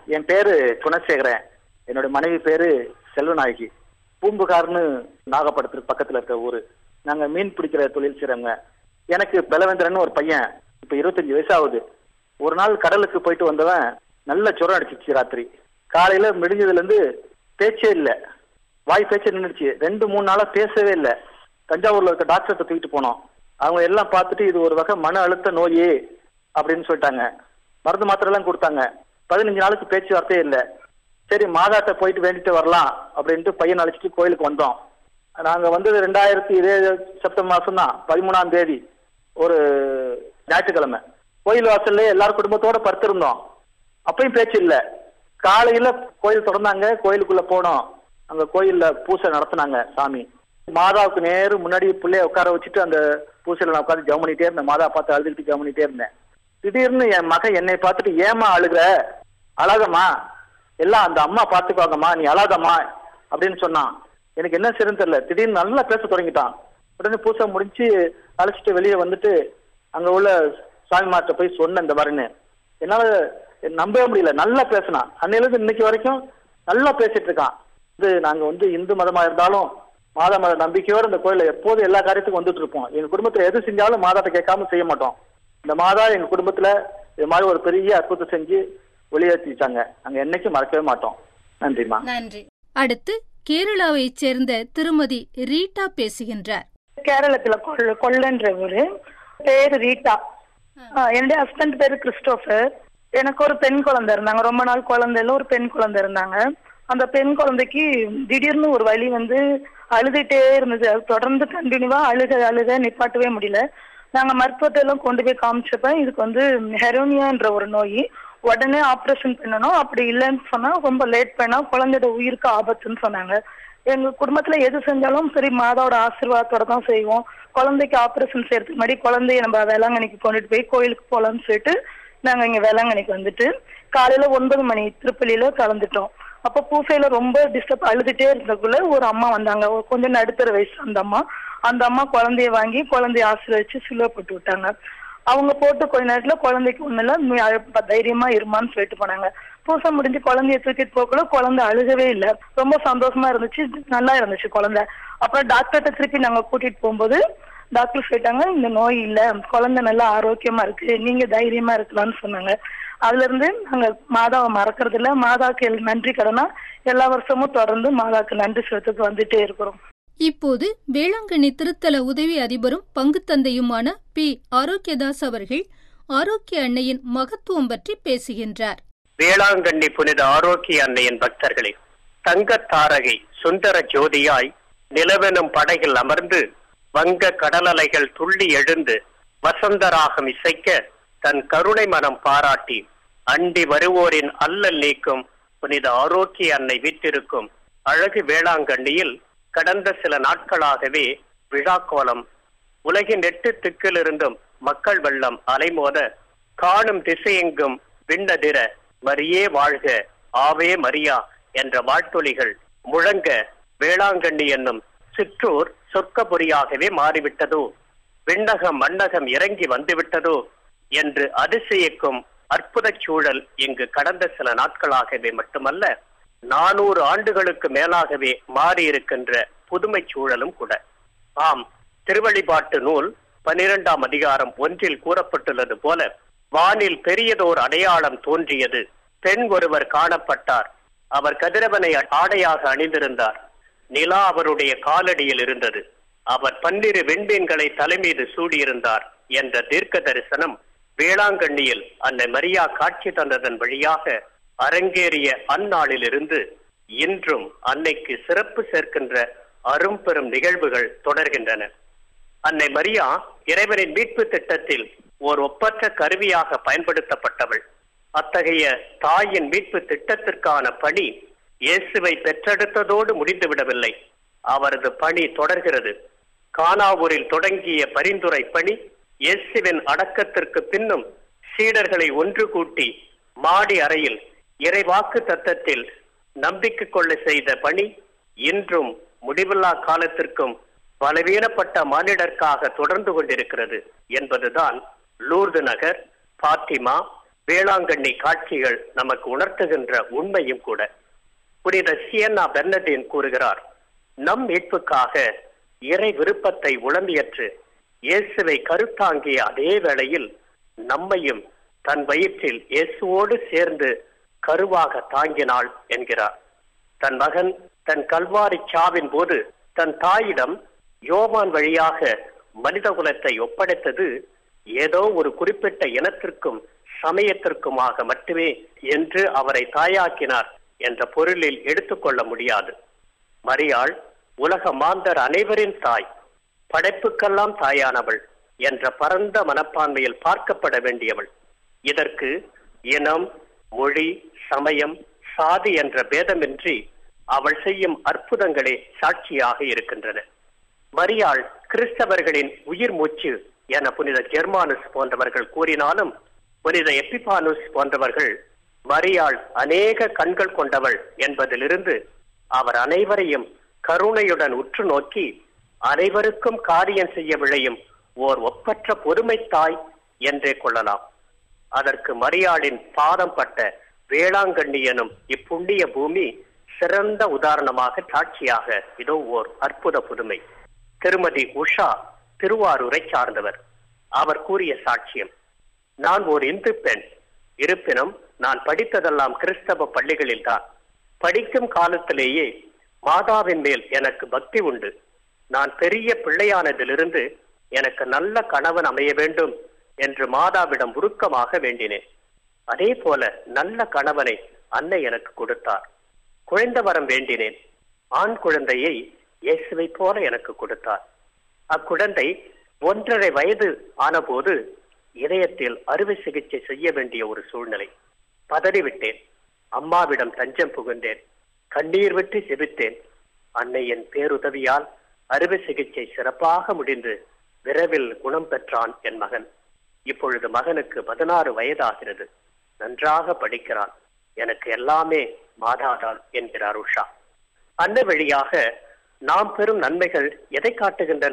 என் பேரு குணசேகரன் என்னோட மனைவி பேரு செல்வநாயகி பூம்புகார்னு நாகப்படத்துக்கு பக்கத்துல இருக்க ஊரு நாங்க மீன் பிடிக்கிற தொழில் செய்றவங்க எனக்கு பலவேந்திரன் ஒரு பையன் இப்ப இருபத்தஞ்சு வயசு ஆகுது ஒரு நாள் கடலுக்கு போயிட்டு வந்தவன் நல்ல ஜுரம் அடிச்சிச்சு ராத்திரி காலையில முடிஞ்சதுல இருந்து பேச்சே இல்ல வாய் பேச்சே நின்றுச்சு ரெண்டு மூணு நாளா பேசவே இல்ல தஞ்சாவூர்ல இருக்க டாக்டர்கிட்ட தூக்கிட்டு போனோம் அவங்க எல்லாம் பார்த்துட்டு இது ஒரு வகை மன அழுத்த நோயே அப்படின்னு சொல்லிட்டாங்க மருந்து மாத்திரை எல்லாம் கொடுத்தாங்க பதினஞ்சு நாளுக்கு பேச்சுவார்த்தையே இல்லை சரி மாதாட்ட போயிட்டு வேண்டிட்டு வரலாம் அப்படின்ட்டு பையன் அழைச்சிட்டு கோயிலுக்கு வந்தோம் நாங்க வந்தது ரெண்டாயிரத்தி இதே செப்டம்பர் மாசம் தான் பதிமூணாம் தேதி ஒரு ஞாயிற்றுக்கிழமை கோயில் வாசல்ல எல்லாரும் குடும்பத்தோட படுத்திருந்தோம் அப்பயும் பேச்சு இல்ல காலையில கோயில் திறந்தாங்க கோயிலுக்குள்ள போனோம் அங்க கோயில்ல பூசை நடத்துனாங்க சாமி மாதாவுக்கு நேரு முன்னாடி பிள்ளைய உட்கார வச்சுட்டு அந்த பூசையில நான் உட்காந்து ஜெபம் பண்ணிட்டே இருந்தேன் மாதா பார்த்து அழுதுகிட்டு ஜெபம் பண்ணிட்டே இருந்தேன் திடீர்னு என் மகன் என்னை பார்த்துட்டு ஏமா அழுகுற அழகம்மா எல்லாம் அந்த அம்மா பார்த்துக்குவாங்கம்மா நீ அழாதம்மா அப்படின்னு சொன்னான் எனக்கு என்ன செய்யறதுன்னு தெரியல திடீர்னு நல்லா பேச தொடங்கிட்டான் உடனே பூசை முடிஞ்சு அழைச்சிட்டு வெளியே வந்துட்டு அங்க உள்ள சாமிமார்ட்ட போய் சொன்னேன் இந்த மாதிரின்னு என்னால நம்பவே முடியல நல்லா பேசினான் அன்னையில இருந்து இன்னைக்கு வரைக்கும் நல்லா பேசிட்டு இருக்கான் இது நாங்க வந்து இந்து மதமா இருந்தாலும் மாதா மத நம்பிக்கையோட இந்த கோயில எப்போதும் எல்லா காரியத்துக்கும் வந்துட்டு இருப்போம் எங்க குடும்பத்துல எது செஞ்சாலும் மாதாட்ட கேட்காம செய்ய மாட்டோம் இந்த மாதா எங்க குடும்பத்துல இது மாதிரி ஒரு பெரிய அற்புதம் செஞ்சு வெளியேற்றிட்டாங்க நாங்க என்னைக்கும் மறக்கவே மாட்டோம் நன்றிம்மா நன்றி அடுத்து கேரளாவைச் சேர்ந்த திருமதி ரீட்டா பேசுகின்றார் கேரளத்துல கொள்ள கொள்ளன்ற ஊரு பேரு ரீட்டா ஆ, என்னுடைய ஹஸ்பண்ட் பேரு கிறிஸ்டோபர் எனக்கு ஒரு பெண் குழந்தை இருந்தாங்க ரொம்ப நாள் குழந்தையில ஒரு பெண் குழந்தை இருந்தாங்க அந்த பெண் குழந்தைக்கு திடீர்னு ஒரு வலி வந்து அழுதுட்டே இருந்தது அது தொடர்ந்து கண்டினியூவா அழுக அழுக நிப்பாட்டவே முடியல நாங்க மருத்துவத்தை எல்லாம் கொண்டு போய் காமிச்சப்ப இதுக்கு வந்து ஹெரோனியான்ற ஒரு நோய் உடனே ஆபரேஷன் பண்ணணும் அப்படி இல்லைன்னு சொன்னா ரொம்ப லேட் பண்ணா குழந்தையோட உயிருக்கு ஆபத்துன்னு சொன்னாங்க எங்க குடும்பத்துல எது செஞ்சாலும் சரி மாதாவோட ஆசீர்வாதத்தோட தான் செய்வோம் குழந்தைக்கு ஆபரேஷன் செய்யறதுக்கு முன்னாடி குழந்தைய நம்ம வேளாங்கண்ணிக்கு கொண்டுட்டு போய் கோயிலுக்கு போலாம்னு சொல்லிட்டு நாங்க இங்க வேளாங்கண்ணிக்கு வந்துட்டு காலையில ஒன்பது மணி திருப்பலியில கலந்துட்டோம் அப்ப பூசையில ரொம்ப டிஸ்டர்ப் அழுதுட்டே இருந்தக்குள்ள ஒரு அம்மா வந்தாங்க ஒரு கொஞ்சம் நடுத்தர வயசு அந்த அம்மா அந்த அம்மா குழந்தைய வாங்கி குழந்தைய ஆசீர்வதிச்சு சிலுவை போட்டு விட்டாங்க அவங்க போட்டு கொஞ்ச நேரத்துல குழந்தைக்கு ஒண்ணு இல்ல நீ அழ- தைரியமா இருமான்னு சொல்லிட்டு போனாங்க பூசை முடிஞ்சு குழந்தைய தூக்கிட்டு போகக்குள்ள குழந்தை அழுகவே இல்ல ரொம்ப சந்தோஷமா இருந்துச்சு நல்லா இருந்துச்சு குழந்தை அப்புறம் டாக்டர்கிட்ட திருப்பி நாங்க கூட்டிட்டு போகும்போது டாக்டர் சொல்லிட்டாங்க இந்த நோய் இல்ல குழந்தை நல்லா ஆரோக்கியமா இருக்கு நீங்க தைரியமா இருக்கலாம்னு சொன்னாங்க அதுல இருந்து நாங்க மாதாவை மறக்கறது இல்ல மாதாக்கு எல்- நன்றி கடனா எல்லா வருஷமும் தொடர்ந்து மாதாக்கு நன்றி செலுத்துக்கு வந்துட்டே இருக்கிறோம் இப்போது வேளாங்கண்ணி திருத்தல உதவி அதிபரும் பங்குத்தந்தையுமான பி ஆரோக்கியதாஸ் அவர்கள் ஆரோக்கிய அன்னையின் மகத்துவம் பற்றி பேசுகின்றார் வேளாங்கண்ணி புனித ஆரோக்கிய அன்னையின் பக்தர்களே தங்கத் தாரகை சுந்தர ஜோதியாய் நிலவெனும் படகில் அமர்ந்து வங்க கடலலைகள் துள்ளி எழுந்து வசந்தராகம் இசைக்க தன் கருணை மனம் பாராட்டி அண்டி வருவோரின் அல்லல் நீக்கும் புனித ஆரோக்கிய அன்னை வீற்றிருக்கும் அழகு வேளாங்கண்ணியில் கடந்த சில நாட்களாகவே விழாக்கோலம் உலகின் எட்டு திக்கிலிருந்தும் மக்கள் வெள்ளம் அலைமோத காணும் திசையெங்கும் விண்ணதிர மரியே வாழ்க ஆவே மரியா என்ற வாழ்த்தொலிகள் முழங்க வேளாங்கண்ணி என்னும் சிற்றூர் சொர்க்கபுரியாகவே மாறிவிட்டதோ விண்ணகம் மண்ணகம் இறங்கி வந்துவிட்டதோ என்று அதிசயிக்கும் அற்புதச் சூழல் இங்கு கடந்த சில நாட்களாகவே மட்டுமல்ல நானூறு ஆண்டுகளுக்கு மேலாகவே மாறியிருக்கின்ற புதுமைச் சூழலும் கூட ஆம் திருவழிபாட்டு நூல் பனிரெண்டாம் அதிகாரம் ஒன்றில் கூறப்பட்டுள்ளது போல வானில் பெரியதோர் அடையாளம் தோன்றியது பெண் ஒருவர் காணப்பட்டார் அவர் கதிரவனை ஆடையாக அணிந்திருந்தார் நிலா அவருடைய காலடியில் இருந்தது அவர் பன்னிரு வெண்மீன்களை தலைமீது சூடியிருந்தார் என்ற தீர்க்க தரிசனம் வேளாங்கண்ணியில் அன்னை மரியா காட்சி தந்ததன் வழியாக அரங்கேறிய அந்நாளிலிருந்து இன்றும் அன்னைக்கு சிறப்பு சேர்க்கின்ற அரும்பெரும் நிகழ்வுகள் தொடர்கின்றன அன்னை மரியா இறைவனின் மீட்பு திட்டத்தில் ஓர் ஒப்பற்ற கருவியாக பயன்படுத்தப்பட்டவள் அத்தகைய தாயின் மீட்பு திட்டத்திற்கான பணி இயேசுவை பெற்றெடுத்ததோடு முடிந்துவிடவில்லை அவரது பணி தொடர்கிறது கானாவூரில் தொடங்கிய பரிந்துரை பணி இயேசுவின் அடக்கத்திற்கு பின்னும் சீடர்களை ஒன்று கூட்டி மாடி அறையில் இறைவாக்கு தத்தத்தில் நம்பிக்கை கொள்ள செய்த பணி இன்றும் முடிவில்லா காலத்திற்கும் பலவீனப்பட்ட மானிடர்க்காக தொடர்ந்து கொண்டிருக்கிறது என்பதுதான் லூர்து நகர் பாத்திமா வேளாங்கண்ணி காட்சிகள் நமக்கு உணர்த்துகின்ற உண்மையும் கூட புனித சியன்னா பெர்னடின் கூறுகிறார் நம் மீட்புக்காக இறை விருப்பத்தை உளம்பியற்று இயேசுவை கருத்தாங்கிய அதே வேளையில் நம்மையும் தன் வயிற்றில் இயேசுவோடு சேர்ந்து கருவாக தாங்கினாள் என்கிறார் தன் மகன் தன் கல்வாரி சாவின் போது தன் தாயிடம் யோவான் வழியாக மனித குலத்தை ஒப்படைத்தது ஏதோ ஒரு குறிப்பிட்ட இனத்திற்கும் சமயத்திற்குமாக மட்டுமே என்று அவரை தாயாக்கினார் என்ற பொருளில் எடுத்துக்கொள்ள முடியாது மரியாள் உலக மாந்தர் அனைவரின் தாய் படைப்புக்கெல்லாம் தாயானவள் என்ற பரந்த மனப்பான்மையில் பார்க்கப்பட வேண்டியவள் இதற்கு இனம் மொழி சமயம் சாதி என்ற பேதமின்றி அவள் செய்யும் அற்புதங்களே சாட்சியாக இருக்கின்றன மரியாள் கிறிஸ்தவர்களின் உயிர் மூச்சு என புனித ஜெர்மானுஸ் போன்றவர்கள் கூறினாலும் புனித எப்பிபானுஸ் போன்றவர்கள் மரியாள் அநேக கண்கள் கொண்டவள் என்பதிலிருந்து அவர் அனைவரையும் கருணையுடன் உற்று நோக்கி அனைவருக்கும் காரியம் செய்ய விழையும் ஓர் ஒப்பற்ற பொறுமை தாய் என்றே கொள்ளலாம் அதற்கு மரியாளின் பாதம் பட்ட வேளாங்கண்ணி எனும் இப்புண்ணிய பூமி சிறந்த உதாரணமாக சாட்சியாக இதோ ஓர் அற்புத புதுமை திருமதி உஷா திருவாரூரை சார்ந்தவர் அவர் கூறிய சாட்சியம் நான் ஒரு இந்து பெண் இருப்பினும் நான் படித்ததெல்லாம் கிறிஸ்தவ பள்ளிகளில்தான் படிக்கும் காலத்திலேயே மாதாவின் மேல் எனக்கு பக்தி உண்டு நான் பெரிய பிள்ளையானதிலிருந்து எனக்கு நல்ல கணவன் அமைய வேண்டும் என்று மாதாவிடம் உருக்கமாக வேண்டினேன் அதே போல நல்ல கணவனை அன்னை எனக்கு கொடுத்தார் குழந்தை வரம் வேண்டினேன் ஆண் குழந்தையை இயேசுவை போல எனக்கு கொடுத்தார் அக்குழந்தை ஒன்றரை வயது ஆனபோது இதயத்தில் அறுவை சிகிச்சை செய்ய வேண்டிய ஒரு சூழ்நிலை பதறிவிட்டேன் அம்மாவிடம் தஞ்சம் புகுந்தேன் கண்ணீர் விட்டு செபித்தேன் அன்னையின் பேருதவியால் அறுவை சிகிச்சை சிறப்பாக முடிந்து விரைவில் குணம் பெற்றான் என் மகன் இப்பொழுது மகனுக்கு பதினாறு வயதாகிறது நன்றாக படிக்கிறான் எனக்கு எல்லாமே மாதாதான் என்கிறார் உஷா அந்த வழியாக நாம் பெறும் நன்மைகள் எதை காட்டுகின்றன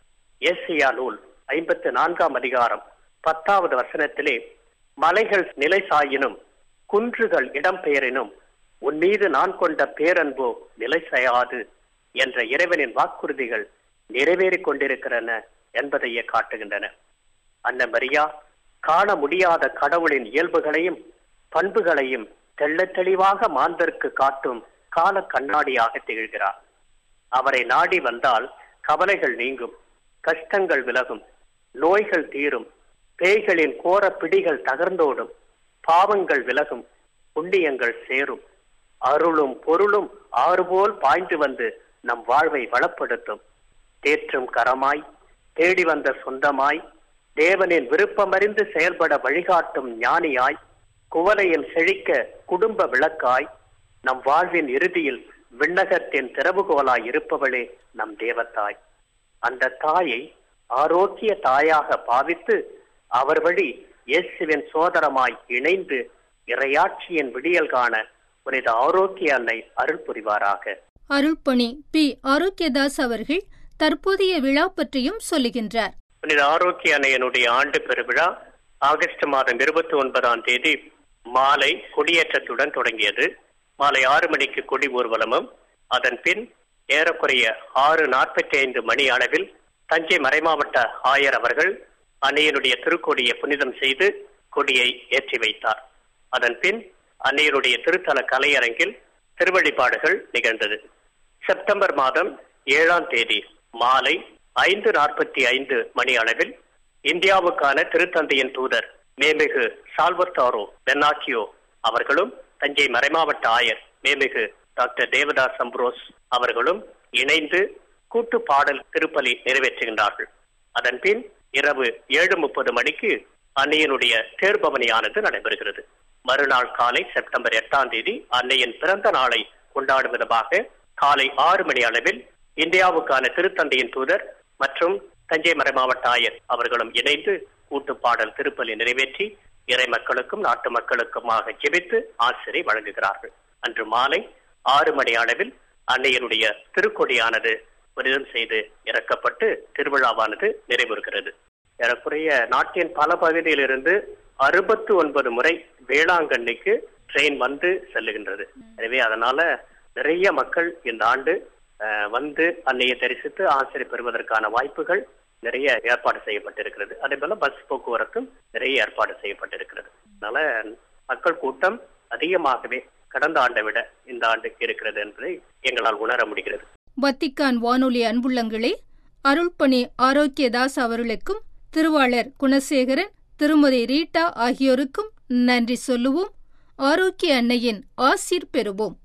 ஏசியா நூல் ஐம்பத்து நான்காம் அதிகாரம் பத்தாவது வசனத்திலே மலைகள் நிலை சாயினும் குன்றுகள் இடம்பெயரினும் உன் மீது நான் கொண்ட பேரன்போ நிலை செய்யாது என்ற இறைவனின் வாக்குறுதிகள் நிறைவேறிக் கொண்டிருக்கிறன என்பதையே காட்டுகின்றன அன்ன மரியா காண முடியாத கடவுளின் இயல்புகளையும் பண்புகளையும் தெள்ள தெளிவாக மாந்தருக்கு காட்டும் கால கண்ணாடியாக திகழ்கிறார் அவரை நாடி வந்தால் கவலைகள் நீங்கும் கஷ்டங்கள் விலகும் நோய்கள் தீரும் பேய்களின் கோர பிடிகள் தகர்ந்தோடும் பாவங்கள் விலகும் புண்ணியங்கள் சேரும் அருளும் பொருளும் ஆறுபோல் பாய்ந்து வந்து நம் வாழ்வை வளப்படுத்தும் தேற்றும் கரமாய் தேடி வந்த சொந்தமாய் தேவனின் விருப்பமறிந்து செயல்பட வழிகாட்டும் ஞானியாய் குவலையில் செழிக்க குடும்ப விளக்காய் நம் வாழ்வின் இறுதியில் விண்ணகத்தின் திறவுகோலாய் இருப்பவளே நம் தேவத்தாய் அந்த தாயை ஆரோக்கிய தாயாக பாவித்து அவர் வழி இயேசுவின் சோதரமாய் இணைந்து இறையாட்சியின் விடியல் காண புனித ஆரோக்கிய அன்னை அருள் புரிவாராக அருள்பணி பி ஆரோக்கியதாஸ் அவர்கள் தற்போதைய விழா பற்றியும் சொல்லுகின்றார் புனித ஆரோக்கிய அன்னையனுடைய ஆண்டு பெருவிழா ஆகஸ்ட் மாதம் இருபத்தி ஒன்பதாம் தேதி மாலை கொடியேற்றத்துடன் தொடங்கியது மாலை ஆறு மணிக்கு கொடி ஊர்வலமும் அதன் பின் ஏறக்குறைய ஆறு நாற்பத்தி ஐந்து மணி அளவில் தஞ்சை மறைமாவட்ட ஆயர் அவர்கள் அன்னையனுடைய திருக்கொடியை புனிதம் செய்து கொடியை ஏற்றி வைத்தார் அதன் பின் அன்னையருடைய திருத்தல கலையரங்கில் திருவழிபாடுகள் நிகழ்ந்தது செப்டம்பர் மாதம் ஏழாம் தேதி மாலை ஐந்து நாற்பத்தி ஐந்து மணி அளவில் இந்தியாவுக்கான திருத்தந்தையின் தூதர் மேமிகு சால்வர்தாரோ பென்னாக்கியோ அவர்களும் தஞ்சை மறைமாவட்ட ஆயர் மேமிகு டாக்டர் தேவதாஸ் அம்ப்ரோஸ் அவர்களும் இணைந்து கூட்டு பாடல் திருப்பலி நிறைவேற்றுகின்றார்கள் அதன் பின் இரவு ஏழு முப்பது மணிக்கு அன்னையனுடைய தேர்பவனியானது நடைபெறுகிறது மறுநாள் காலை செப்டம்பர் எட்டாம் தேதி அன்னையின் பிறந்த நாளை கொண்டாடும் விதமாக காலை ஆறு மணி அளவில் இந்தியாவுக்கான திருத்தந்தையின் தூதர் மற்றும் தஞ்சை மறை மாவட்ட ஆயர் அவர்களும் இணைந்து கூட்டு பாடல் திருப்பலி நிறைவேற்றி இறை மக்களுக்கும் நாட்டு மக்களுக்குமாக ஜெபித்து ஆசிரியை வழங்குகிறார்கள் அன்று மாலை ஆறு மணி அளவில் அன்னையனுடைய திருக்கொடியானது புனிதம் செய்து இறக்கப்பட்டு திருவிழாவானது நிறைவுறுகிறது ஏறக்குறைய நாட்டின் பல பகுதியிலிருந்து அறுபத்து ஒன்பது முறை வேளாங்கண்ணிக்கு ட்ரெயின் வந்து செல்லுகின்றது எனவே அதனால நிறைய மக்கள் இந்த ஆண்டு அஹ், வந்து அன்னையை தரிசித்து ஆசிரியர் பெறுவதற்கான வாய்ப்புகள் நிறைய ஏற்பாடு செய்யப்பட்டிருக்கிறது அதே போல பஸ் போக்குவரத்தும் நிறைய ஏற்பாடு செய்யப்பட்டிருக்கிறது அதனால மக்கள் கூட்டம் அதிகமாகவே கடந்த ஆண்டை விட இந்த ஆண்டு இருக்கிறது என்பதை எங்களால் உணர முடிகிறது வத்திக்கான் வானொலி அன்புள்ளங்களே அருள்பணி ஆரோக்கியதாஸ் அவர்களுக்கும் திருவாளர் குணசேகரன் திருமதி ரீட்டா ஆகியோருக்கும் நன்றி சொல்லுவோம் ஆரோக்கிய அன்னையின் ஆசீர் பெறுவோம்